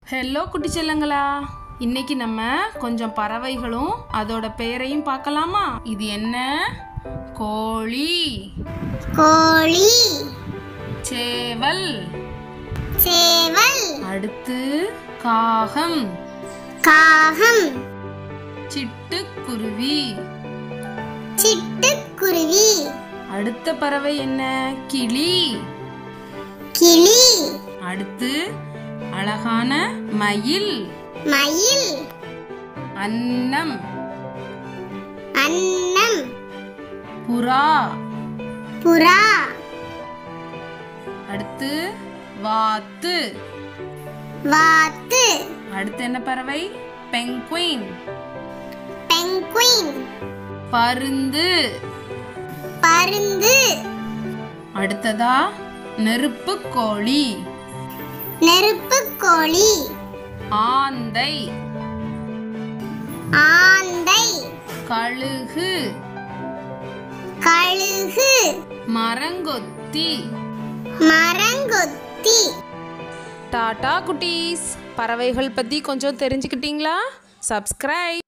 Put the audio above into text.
hello குட்டி செல்லங்களா இன்னைக்கு நம்ம கொஞ்சம் பறவைகளும் அதோட பெயரையும் பார்க்கலாமா இது என்ன கோழி கோழி சேவல் சேவல் அடுத்து காகம் காகம் சிட்டுக்குருவி சிட்டுக்குருவி அடுத்த பறவை என்ன கிளி கிளி அடுத்து அழகான மயில் மயில் அன்னம் அன்னம் புறா புறா அடுத்து வாத்து வாத்து அடுத்து என்ன பறவை பெங்குயின் பெங்குயின் பருந்து பருந்து அடுத்ததா நெருப்பு கோழி நெருப்புக்கோழி ஆந்தை ஆந்தை கழுகு கழுகு மரங்கொத்தி மரங்கொத்தி டாடா குட்டீஸ் பறவைகள் பற்றி கொஞ்சம் தெரிஞ்சுக்கிட்டீங்களா சப்ஸ்கிரைப்